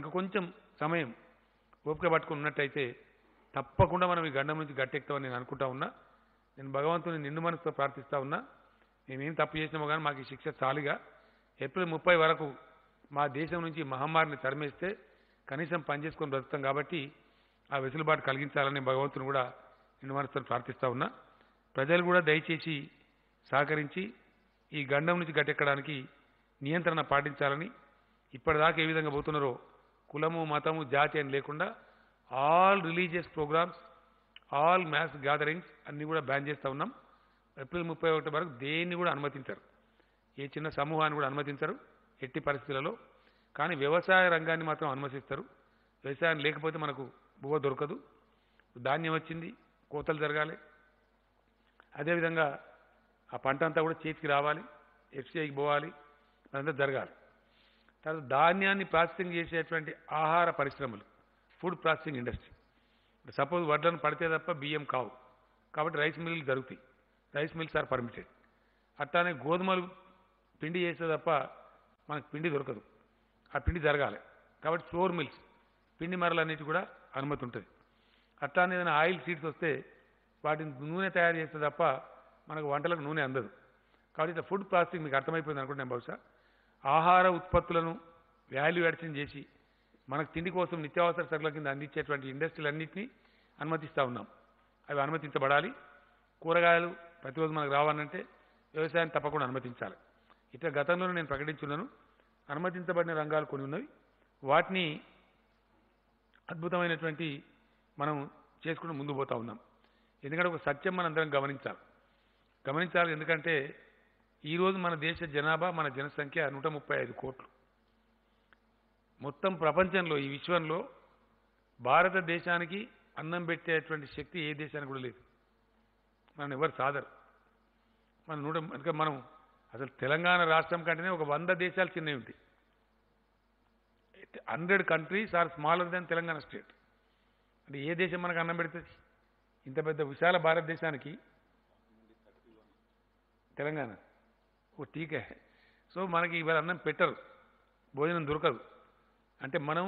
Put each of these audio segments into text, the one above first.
ఇంకా కొంచెం సమయం ఓపిక పట్టుకుని ఉన్నట్టయితే తప్పకుండా మనం ఈ గండం నుంచి గట్టెక్కుతామని నేను అనుకుంటా ఉన్నా నేను భగవంతుని నిండు మనసుతో ప్రార్థిస్తా ఉన్నా మేమేం తప్పు చేసినామో కానీ మాకు ఈ శిక్ష చాలుగా ఏప్రిల్ ముప్పై వరకు మా దేశం నుంచి ఈ మహమ్మారిని తరిమేస్తే కనీసం పనిచేసుకొని బ్రతుకుతాం కాబట్టి ఆ వెసులుబాటు కలిగించాలని భగవంతుని కూడా నిండు మనసుతో ప్రార్థిస్తా ఉన్నా ప్రజలు కూడా దయచేసి సహకరించి ఈ గండం నుంచి గట్టెక్కడానికి నియంత్రణ పాటించాలని ఇప్పటిదాకా ఏ విధంగా పోతున్నారో కులము మతము జాతి అని లేకుండా all religious programmes all mass gatherings అన్నీ కూడా బ్యాన్ చేస్తూ ఉన్నాం ఏప్రిల్ ముప్పై ఒకటి వరకు దేన్ని కూడా అనుమతించరు ఏ చిన్న సమూహాన్ని కూడా అనుమతించరు ఎట్టి పరిస్థితులలో కానీ వ్యవసాయ రంగాన్ని మాత్రం అనుమతిస్తారు వ్యవసాయం లేకపోతే మనకు బువ్వ దొరకదు ధాన్యం వచ్చింది కోతలు జరగాలి అదేవిధంగా ఆ పంట అంతా కూడా చేతికి రావాలి ఎఫ్సిఐకి పోవాలి అదంతా జరగాలి తర్వాత ధాన్యాన్ని ప్రాసెసింగ్ చేసేటువంటి ఆహార పరిశ్రమలు ఫుడ్ ప్రాసెసింగ్ ఇండస్ట్రీ సపోజ్ వడ్లను పడితే తప్ప బియ్యం కావు కాబట్టి రైస్ మిల్లు జరుగుతాయి రైస్ మిల్స్ ఆర్ పర్మిటెడ్ అట్లానే గోధుమలు పిండి చేస్తే తప్ప మనకు పిండి దొరకదు ఆ పిండి జరగాలి కాబట్టి ఫ్లోర్ మిల్స్ పిండి మరలన్నిటి కూడా అనుమతి ఉంటుంది అట్లానే ఏదైనా ఆయిల్ సీడ్స్ వస్తే వాటిని నూనె తయారు చేస్తే తప్ప మనకు వంటలకు నూనె అందదు కాబట్టి ఇట్లా ఫుడ్ ప్రాసెసింగ్ మీకు అర్థమైపోయింది అనుకుంటున్నాను బహుశా ఆహార ఉత్పత్తులను వాల్యూ అడిషన్ చేసి మనకు తిండి కోసం నిత్యావసర సరుకుల కింద అందించేటువంటి ఇండస్ట్రీలన్నింటినీ అనుమతిస్తూ ఉన్నాం అవి అనుమతించబడాలి కూరగాయలు ప్రతిరోజు మనకు రావాలంటే వ్యవసాయం తప్పకుండా అనుమతించాలి ఇట్లా గతంలోనే నేను ప్రకటించున్నాను అనుమతించబడిన రంగాలు కొన్ని ఉన్నవి వాటిని అద్భుతమైనటువంటి మనం చేసుకుంటూ ముందు పోతా ఉన్నాం ఎందుకంటే ఒక సత్యం మనందరం గమనించాలి గమనించాలి ఎందుకంటే ఈరోజు మన దేశ జనాభా మన జనసంఖ్య నూట ముప్పై ఐదు కోట్లు మొత్తం ప్రపంచంలో ఈ విశ్వంలో భారతదేశానికి అన్నం పెట్టేటువంటి శక్తి ఏ దేశానికి కూడా లేదు మనం ఎవరు సాదరు మన నూట అందుకే మనం అసలు తెలంగాణ రాష్ట్రం కంటేనే ఒక వంద దేశాలు చిన్నవి ఉంటాయి hundred countries are smaller than Telangana state అంటే ఏ దేశం మనకు అన్నం పెడుతుంది ఇంత పెద్ద విశాల భారతదేశానికి తెలంగాణ ఓ టీకే సో మనకి ఇవాళ అన్నం పెట్టరు భోజనం దొరకదు అంటే మనం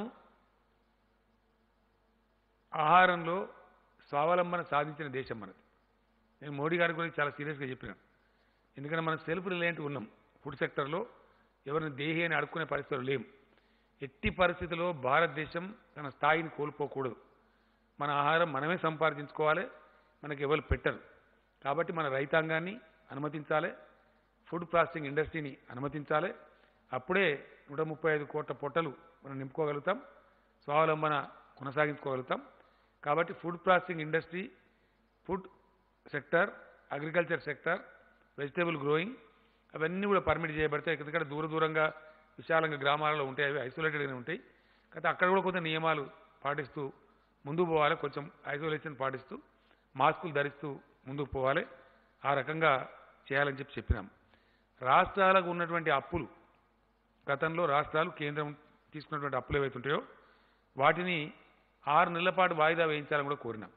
ఆహారంలో స్వావలంబన సాధించిన దేశం మనది నేను మోడీ గారి గురించి చాలా సీరియస్గా చెప్పినాను ఎందుకంటే మనం సెల్ఫ్ రిలయంట్ ఉన్నాం ఫుడ్ సెక్టర్లో ఎవరిని దేహి అని అడుక్కునే పరిస్థితులు లేం ఎట్టి పరిస్థితుల్లో భారతదేశం తన స్థాయిని కోల్పోకూడదు మన ఆహారం మనమే సంపాదించుకోవాలి మనకి ఎవరు పెట్టరు కాబట్టి మన రైతాంగాన్ని అనుమతించాలి ఫుడ్ ప్రాసెసింగ్ ఇండస్ట్రీని అనుమతించాలి అప్పుడే నూట ముప్పై ఐదు కోట్ల పొట్టలు మనం నింపుకోగలుగుతాం స్వావలంబన కొనసాగించుకోగలుగుతాం కాబట్టి food processing industry food sector agriculture sector vegetable growing అవన్నీ కూడా పర్మిట్ చేయబడతాయి ఎందుకంటే దూర దూరంగా విశాలంగా గ్రామాలలో ఉంటాయి అవి ఐసోలేటెడ్గానే ఉంటాయి కాకపోతే అక్కడ కూడా కొంత నియమాలు పాటిస్తూ ముందుకు పోవాలి కొంచెం ఐసోలేషన్ పాటిస్తూ మాస్కులు ధరిస్తూ ముందుకు పోవాలి ఆ రకంగా చేయాలని చెప్పి చెప్పినాం రాష్ట్రాలకు ఉన్నటువంటి అప్పులు గతంలో రాష్ట్రాలు కేంద్రం తీసుకున్నటువంటి అప్పులు ఏవైతుంటాయో వాటిని ఆరు నెలల పాటు వాయిదా వేయించాలని కూడా కోరినాం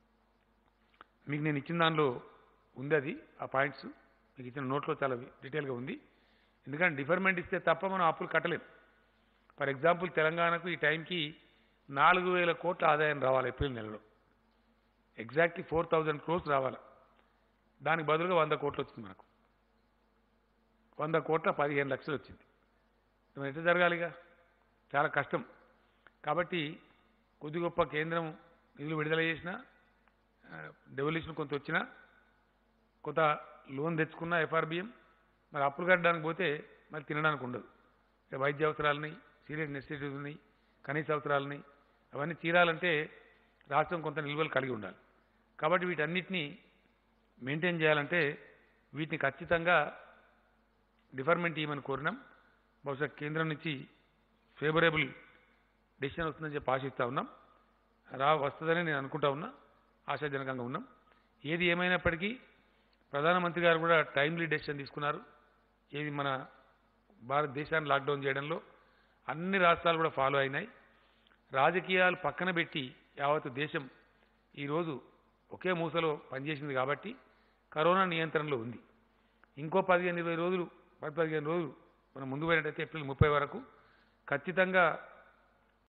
మీకు నేను ఇచ్చిన దానిలో ఉంది అది ఆ పాయింట్స్ మీకు ఇచ్చిన నోట్లో చాలా డీటెయిల్గా ఉంది ఎందుకంటే డిఫర్మెంట్ ఇస్తే తప్ప మనం అప్పులు కట్టలేం ఫర్ ఎగ్జాంపుల్ తెలంగాణకు ఈ టైంకి నాలుగు వేల కోట్ల ఆదాయం రావాలి ఏప్రిల్ నెలలో ఎగ్జాక్ట్లీ ఫోర్ థౌజండ్ క్రోర్స్ రావాలి దానికి బదులుగా వంద కోట్లు వచ్చింది మనకు వంద కోట్ల పదిహేను లక్షలు వచ్చింది మరి ఎట్లా జరగాలిగా చాలా కష్టం కాబట్టి కొద్ది గొప్ప కేంద్రం నిధులు విడుదల చేసినా డెవల్యూషన్ కొంత వచ్చినా కొంత లోన్ తెచ్చుకున్న ఎఫ్ఆర్బిఎం మరి అప్పులు కట్టడానికి పోతే మరి తినడానికి ఉండదు ఇక వైద్య అవసరాలని సీరియస్ నెసిటీస్ ఉన్నాయి కనీస అవసరాలని అవన్నీ తీరాలంటే రాష్ట్రం కొంత నిల్వలు కలిగి ఉండాలి కాబట్టి వీటన్నిటినీ మెయింటైన్ చేయాలంటే వీటిని ఖచ్చితంగా డిఫర్మెంట్ ఇవ్వమని కోరినాం బహుశా కేంద్రం నుంచి ఫేవరబుల్ డెసిషన్ వస్తుందని చెప్పి ఆశిస్తూ ఉన్నాం రా వస్తుందని నేను అనుకుంటా ఉన్నా ఆశాజనకంగా ఉన్నాం ఏది ఏమైనప్పటికీ ప్రధానమంత్రి గారు కూడా టైమ్లీ డెసిషన్ తీసుకున్నారు ఏది మన భారతదేశాన్ని లాక్డౌన్ చేయడంలో అన్ని రాష్ట్రాలు కూడా ఫాలో అయినాయి రాజకీయాలు పక్కన పెట్టి యావత్ దేశం ఈరోజు ఒకే మూసలో పనిచేసింది కాబట్టి కరోనా నియంత్రణలో ఉంది ఇంకో పదిహేను ఇరవై రోజులు పది పదిహేను రోజులు మనం ముందు పోయినట్టయితే ఏప్రిల్ ముప్పై వరకు ఖచ్చితంగా